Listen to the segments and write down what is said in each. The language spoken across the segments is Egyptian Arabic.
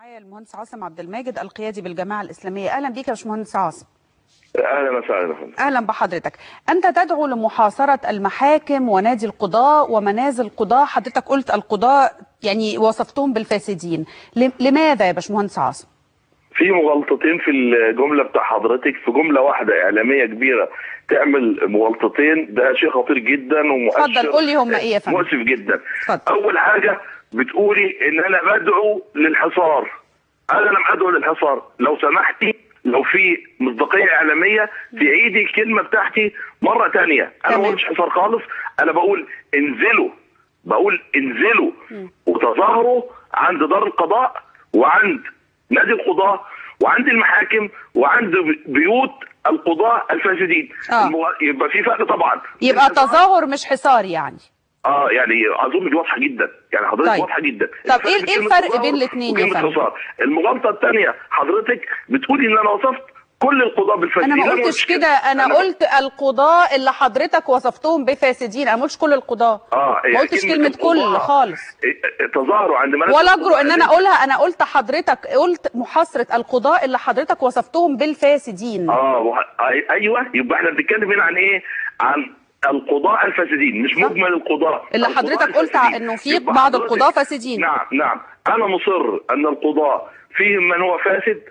معايا المهندس عاصم عبد الماجد القيادي بالجماعه الاسلاميه اهلا بيك يا باشمهندس عاصم اهلا وسهلا اهلا بحضرتك انت تدعو لمحاصره المحاكم ونادي القضاء ومنازل القضاء حضرتك قلت القضاء يعني وصفتهم بالفاسدين ل- لماذا يا باشمهندس عاصم في مغالطتين في الجمله بتاع حضرتك في جمله واحده اعلاميه كبيره تعمل مغالطتين ده شيء خطير جدا ومؤثر اتفضل قول لي هم ايه يا فندم مؤسف جدا اتفضل. اول حاجه بتقولي ان انا بدعو للحصار انا لم ادعو للحصار لو سمحتي لو في مصداقيه اعلاميه تعيدي الكلمه بتاعتي مره تانية انا تمام. ما قلتش حصار خالص انا بقول انزلوا بقول انزلوا وتظاهروا عند دار القضاء وعند نادي القضاء وعند المحاكم وعند بيوت القضاء الفاسدين آه. المو- يبقى في فرق طبعا يبقى تظاهر مش حصار يعني اه يعني اظن دي واضحه جدا يعني حضرتك طيب. واضحه جدا طب إيه- بين إيه كلمة الفرق تظاهر بين الاتنين يا وكلمة فندم؟ حصار. المغالطه الثانيه حضرتك بتقولي ان انا وصفت كل القضاء بالفاسدين انا ما لا، قلتش كده انا قلت القضاء اللي حضرتك وصفتهم بفاسدين انا ما قلتش كل القضاء اه ما قلتش كلمه كل القضاء. خالص إيه، تظاهروا عند منازل ولا اجرؤ ان انا القضاء. اقولها انا قلت حضرتك قلت محاصره القضاء اللي حضرتك وصفتهم بالفاسدين اه وح... أي- ايوه يبقى احنا بنتكلم هنا عن ايه؟ عن القضاء الفاسدين مش صح. مجمل القضاء اللي القضاء حضرتك قلت الفاسدين. انه في يبقى بعض حضرتك- القضاة فاسدين نعم نعم انا مصر ان القضاء فيهم من هو فاسد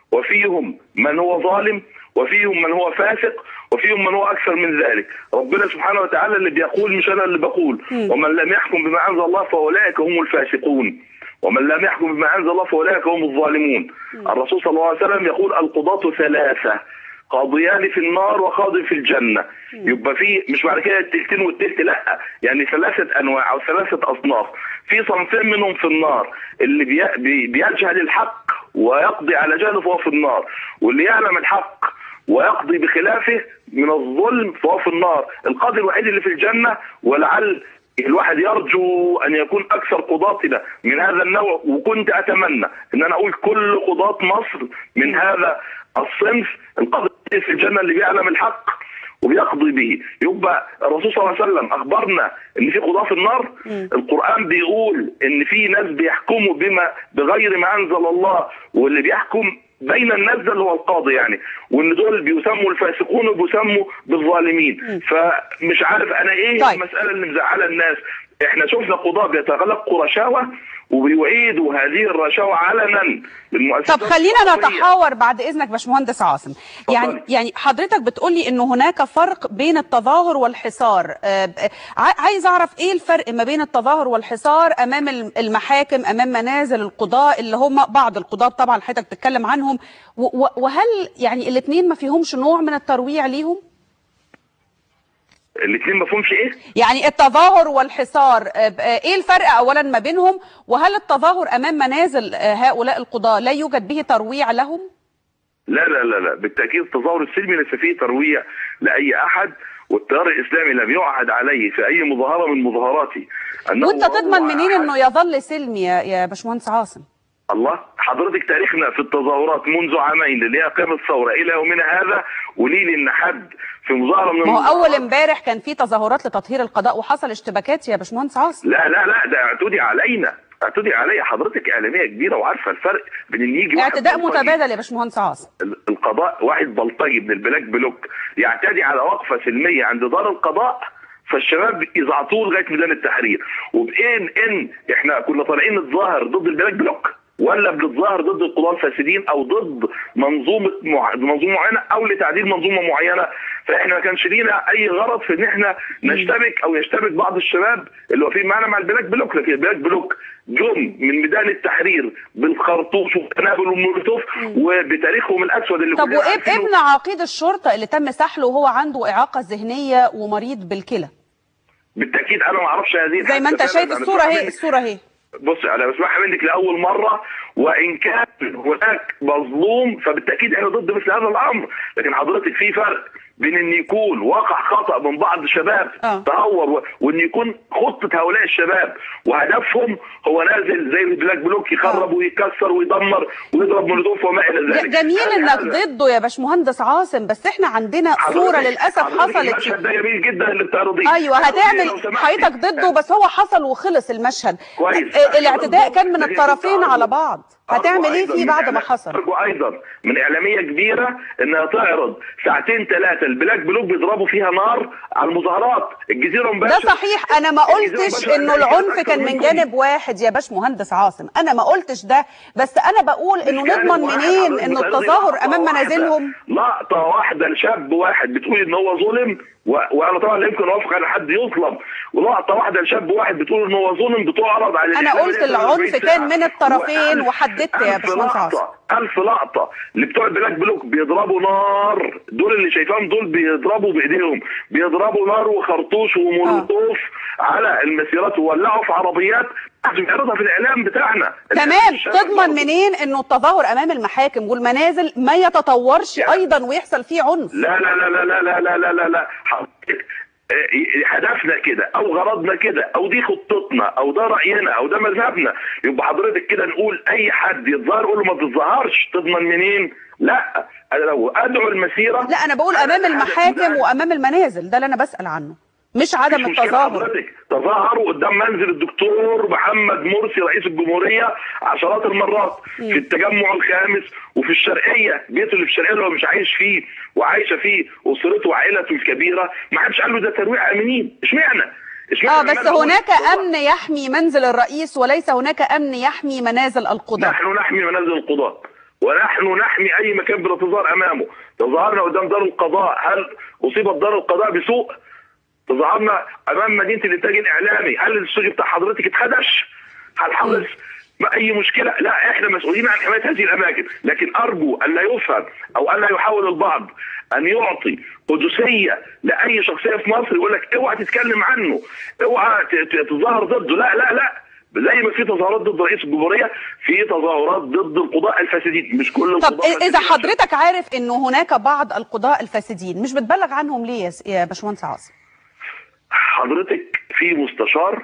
وفيهم من هو ظالم وفيهم من هو فاسق وفيهم من هو اكثر من ذلك ربنا سبحانه وتعالى اللي بيقول مش انا اللي بقول ومن لم يحكم بما انزل الله فاولئك هم الفاسقون ومن لم يحكم بما انزل الله فاولئك هم الظالمون الرسول صلى الله عليه وسلم يقول القضاة ثلاثة قاضيان في النار وقاضي في الجنة يبقى في مش بعد كده التلتين والتلت لا يعني ثلاثة أنواع أو ثلاثة أصناف في صنفين منهم في النار اللي بي بي بيجهل الحق ويقضي على جهله فهو في النار واللي يعلم الحق ويقضي بخلافه من الظلم فهو في النار القاضي الوحيد اللي في الجنة ولعل الواحد يرجو ان يكون اكثر قضاتنا من هذا النوع وكنت اتمنى ان انا اقول كل قضاة مصر من هذا الصنف القاضي في الجنه اللي بيعلم الحق وبيقضي به يبقى الرسول صلى الله عليه وسلم اخبرنا ان في قضاة في النار القران بيقول ان في ناس بيحكموا بما بغير ما انزل الله واللي بيحكم بين الناس ده اللي هو القاضي يعني وان دول بيسموا الفاسقون وبيسموا بالظالمين فمش عارف انا ايه طيب. المساله اللي مزعله الناس احنا شفنا قضاة بيتلقوا رشاوى وبيعيدوا هذه الرشاوى علنا للمؤسسات طب خلينا الحكومية. نتحاور بعد اذنك باشمهندس عاصم يعني اتفضلي. يعني حضرتك بتقولي انه هناك فرق بين التظاهر والحصار آه، ب- ع- عايز اعرف ايه الفرق ما بين التظاهر والحصار امام الم- المحاكم امام منازل القضاء اللي هم بعض القضاة طبعا حضرتك بتتكلم عنهم و- و- وهل يعني الاثنين ما فيهمش نوع من الترويع ليهم الاثنين ما فيهمش ايه يعني التظاهر والحصار آه، ب- آه، ايه الفرق اولا ما بينهم وهل التظاهر امام منازل آه، هؤلاء القضاة لا يوجد به ترويع لهم لا لا لا لا بالتاكيد التظاهر السلمي ليس فيه ترويع لاي احد والتيار الاسلامي لم يعهد عليه في اي مظاهره من مظاهراته أنه وانت تضمن هو منين أحد- انه يظل سلمي يا يا باشمهندس عاصم الله حضرتك تاريخنا في التظاهرات منذ عامين اللي هي قيام الثوره الى يومنا هذا وليل ان حد في مظاهره من ما هو اول المظاهرات- امبارح كان في تظاهرات لتطهير القضاء وحصل اشتباكات يا باشمهندس عاصم لا لا لا ده اعتدي علينا اعتدي عليا حضرتك اعلاميه كبيره وعارفه الفرق بين ان يجي واحد اعتداء بلطجي- متبادل يا باشمهندس عاصم ال- القضاء واحد بلطجي من البلاك بلوك يعتدي على وقفه سلميه عند دار القضاء فالشباب يزعطوه لغايه ميدان التحرير وبين ان احنا كنا طالعين نتظاهر ضد البلاك بلوك ولا بنتظاهر ضد القضاة الفاسدين او ضد منظومه مع... منظومه معينه او لتعديل منظومه معينه فاحنا ما كانش لينا اي غرض في ان احنا نشتبك او يشتبك بعض الشباب اللي واقفين معانا مع البلاك بلوك لكن البلاك بلوك جم من ميدان التحرير بالخرطوش والقنابل والمولوتوف وبتاريخهم الاسود اللي طب كلنا وايه عارفينه. بابن عقيد الشرطه اللي تم سحله وهو عنده اعاقه ذهنيه ومريض بالكلى بالتاكيد انا ما اعرفش هذه زي ما انت الحادثة شايف فعلاً. أنا الصوره بسمعها اهي منك- الصوره اهي بص انا بسمعها منك لاول مره وان كان هناك مظلوم فبالتاكيد احنا ضد مثل هذا الامر لكن حضرتك في فرق بين ان يكون وقع خطا من بعض الشباب آه. تهور و- وان يكون خطه هؤلاء الشباب وهدفهم هو نازل زي البلاك بلوك يخرب ويكسر ويدمر ويضرب مولوتوف وما الى ذلك جميل هل انك هذا- ضده يا باشمهندس عاصم بس احنا عندنا صوره حضرتك- للاسف حضرتك حصلت المشهد ده جميل جدا اللي بتعرضيه ايوه حضرتك هتعمل لو سمحتي- حضرتك ضده بس هو حصل وخلص المشهد كويس. آه، الاعتداء كان من لكن الطرفين التعرض- على بعض هتعمل أرجو ايه أيضاً فيه من بعد ما إعلام- حصل ارجو ايضا من اعلاميه كبيره انها تعرض ساعتين ثلاثه البلاك بلوك بيضربوا فيها نار على المظاهرات الجزيره ده مباشر صحيح انا ما الجزيرة قلتش مباشر انه أمريكا العنف أكثر كان من منكم. جانب واحد يا باش مهندس عاصم انا ما قلتش ده بس انا بقول انه مش جانب نضمن واحد، منين حضرتك انه بتعرضي التظاهر لقطة امام واحدة. منازلهم لقطه واحده لشاب واحد بتقول ان هو ظلم و... وانا طبعا لا يمكن اوافق على حد يظلم ولقطه واحده لشاب واحد بتقول ان هو ظلم بتعرض على انا الإعلام قلت 48 العنف كان من ساعة. الطرفين وألف- وحددت يا ألف باشمهندس عاصم لقطة ألف لقطة اللي بتوع البلاك بلوك بيضربوا نار دول اللي شايفاهم دول بيضربوا بإيديهم بيضربوا نار وخرطوش ومولوتوف على المسيرات وولعوا في عربيات لازم يعرضها في الإعلام بتاعنا تمام الشارع تضمن برضه. منين انه التظاهر امام المحاكم والمنازل ما يتطورش يعني- ايضا ويحصل فيه عنف لا لا لا لا لا لا لا لا لا لا حضرتك آه، هدفنا كده او غرضنا كده او دي خطتنا او ده راينا او ده مذهبنا يبقى حضرتك كده نقول اي حد يتظاهر قول له ما تتظاهرش تضمن منين لا انا لو ادعو المسيره لا انا بقول امام الهدف المحاكم ده وامام المنازل ده اللي انا بسال عنه مش عدم مش مشكلة التظاهر حضرتك تظاهروا قدام منزل الدكتور محمد مرسي رئيس الجمهورية عشرات المرات في التجمع الخامس وفي الشرقية بيته اللي في الشرقية اللي هو مش عايش فيه وعايشة فيه أسرته وعائلته الكبيرة ما حدش قال له ده ترويع أمنين اشمعنى؟ اشمعنى اه لما بس أنا هناك أقول- امن يحمي منزل الرئيس وليس هناك امن يحمي منازل القضاة نحن نحمي منازل القضاة ونحن نحمي اي مكان بنتظاهر امامه تظاهرنا قدام دار القضاء هل اصيبت دار القضاء بسوء تظاهرنا امام مدينه الانتاج الاعلامي هل الاستوديو بتاع حضرتك اتخدش هل حدث ما اي مشكله لا احنا مسؤولين عن حمايه هذه الاماكن لكن ارجو ان لا يفهم او ان لا يحاول البعض ان يعطي قدسيه لاي شخصيه في مصر يقول لك اوعى تتكلم عنه اوعى ت- ت- تظاهر ضده لا لا لا زي ما في تظاهرات ضد رئيس الجمهوريه في تظاهرات ضد القضاء الفاسدين مش كل طب القضاء اذا فاسدين. حضرتك عارف انه هناك بعض القضاء الفاسدين مش بتبلغ عنهم ليه يا س- يا باشمهندس عاصم حضرتك في مستشار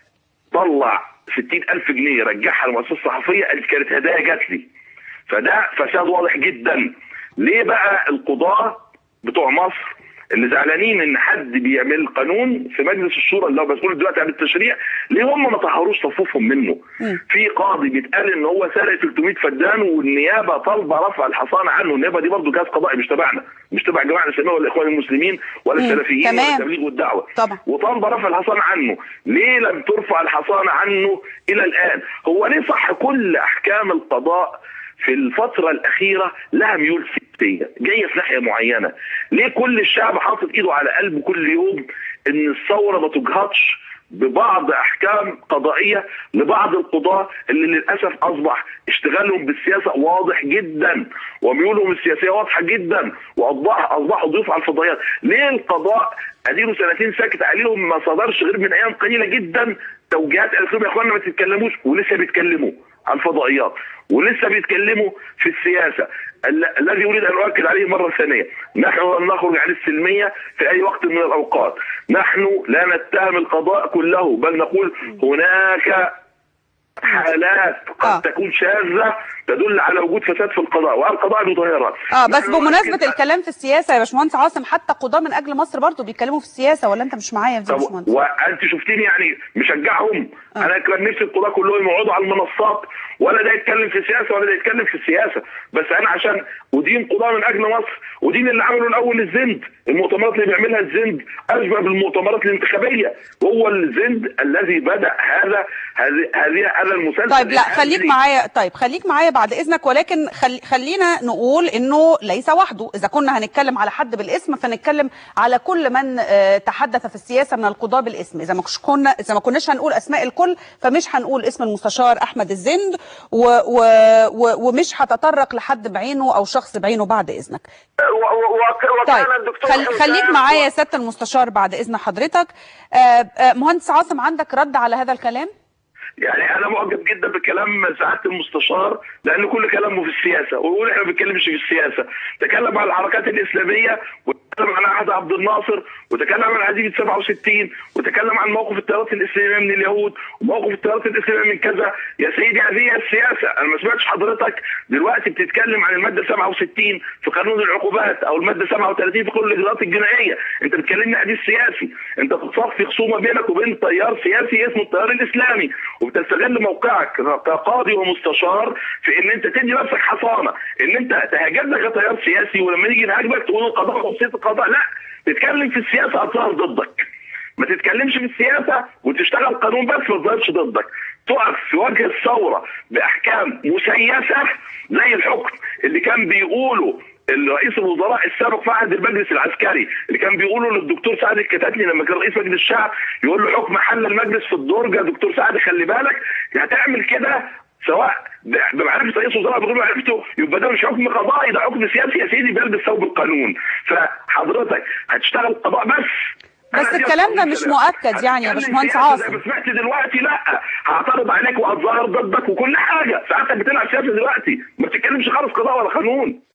طلع 60000 جنيه رجعها للمؤسسه الصحفيه قالت كانت هدايا جات لي فده فساد واضح جدا ليه بقى القضاه بتوع مصر اللي زعلانين ان حد بيعمل قانون في مجلس الشورى اللي هو مسؤول دلوقتي عن التشريع ليه هم ما طهروش صفوفهم منه مم. في قاضي بيتقال ان هو سرق 300 فدان والنيابه طالبه رفع الحصانه عنه النيابه دي برضه جهاز قضائي مش تبعنا مش تبع الجماعه الاسلاميه والاخوان المسلمين ولا مم. السلفيين ولا تمام. التبليغ والدعوه طبعا. وطالبه رفع الحصانه عنه ليه لم ترفع الحصانه عنه الى الان هو ليه صح كل احكام القضاء في الفترة الأخيرة لها ميول سياسية جاية في ناحية معينة ليه كل الشعب حاطط إيده على قلبه كل يوم إن الثورة ما تجهضش ببعض أحكام قضائية لبعض القضاة اللي للأسف أصبح اشتغالهم بالسياسة واضح جدا وميولهم السياسية واضحة جدا وأصبح أصبحوا ضيوف على الفضائيات ليه القضاء اديله سنتين ساكت عليهم ما صدرش غير من ايام قليله جدا توجيهات قالت لهم يا اخوانا ما تتكلموش ولسه بيتكلموا على الفضائيات ولسه بيتكلموا في السياسه ال- الذي اريد ان اؤكد عليه مره ثانيه نحن لن نخرج عن السلميه في اي وقت من الاوقات نحن لا نتهم القضاء كله بل نقول هناك حالات قد آه. تكون شاذه تدل على وجود فساد في القضاء والقضاء يطهرها اه بس نحن بمناسبة نؤكد- الكلام في السياسة يا باشمهندس عاصم حتى قضاة من اجل مصر برضو بيتكلموا في السياسة ولا انت مش معايا في دي يا طب باشمهندس وانت شفتيني يعني مشجعهم آه. انا كان نفسي القضاه كلهم يقعدوا على المنصات ولا ده يتكلم في السياسه ولا ده يتكلم في السياسه بس انا عشان ادين قضاه من اجل مصر ودين اللي عمله الاول الزند المؤتمرات اللي بيعملها الزند اشبه بالمؤتمرات الانتخابيه وهو الزند الذي بدا هذا هذه هذه هذا المسلسل طيب لا خليك الهزلي. معايا طيب خليك معايا بعد اذنك ولكن خل... خلينا نقول انه ليس وحده اذا كنا هنتكلم على حد بالاسم فنتكلم على كل من آه، تحدث في السياسه من القضاه بالاسم اذا ما كش- كنا اذا ما كناش هنقول اسماء الكل فمش هنقول اسم المستشار احمد الزند و... و... و... ومش هتطرق لحد بعينه او شخص بعينه بعد اذنك و- و- وكان طيب الدكتور خل... حسام خليك معايا يا سياده المستشار بعد اذن حضرتك آه، آه، مهندس عاصم عندك رد على هذا الكلام يعني انا معجب جدا بكلام سعاده المستشار لان كل كلامه في السياسه ويقول احنا ما بنتكلمش في السياسه تكلم عن الحركات الاسلاميه وتكلم عن عهد عبد الناصر وتكلم عن عزيمه 67 وتكلم عن موقف التيارات الاسلاميه من اليهود وموقف التيارات الاسلاميه من كذا يا سيدي هذه هي السياسه انا ما سمعتش حضرتك دلوقتي بتتكلم عن الماده 67 في قانون العقوبات او الماده 37 في قانون الاجراءات الجنائيه انت بتكلمني حديث سياسي انت بتصفي خصومه بينك وبين تيار سياسي اسمه التيار الاسلامي وبتستغل موقعك كقاضي ومستشار في ان انت تدي نفسك حصانه ان انت تهاجمنا كتيار سياسي ولما نيجي نهاجمك تقول القضاء وصيه القضاء لا تتكلم في السياسه هتظهر ضدك ما تتكلمش في السياسه وتشتغل قانون بس ما تظهرش ضدك تقف في وجه الثوره باحكام مسيسه زي الحكم اللي كان بيقوله الرئيس الوزراء السابق في عهد المجلس العسكري اللي كان بيقوله للدكتور سعد الكتاتني لما كان رئيس مجلس الشعب يقول له حكم حل المجلس في الدرج يا دكتور سعد خلي بالك هتعمل كده سواء بمعرفه رئيس وزراء بغير معرفته يبقى ده مش حكم قضائي ده حكم سياسي يا سيدي بيلبس ثوب القانون فحضرتك هتشتغل قضاء بس بس الكلام ده مش مؤكد يعني يا باشمهندس عاصم سمعت دلوقتي لا هعترض عليك وهتظاهر ضدك وكل حاجه ساعتك بتلعب سياسه دلوقتي ما بتتكلمش خالص قضاء ولا قانون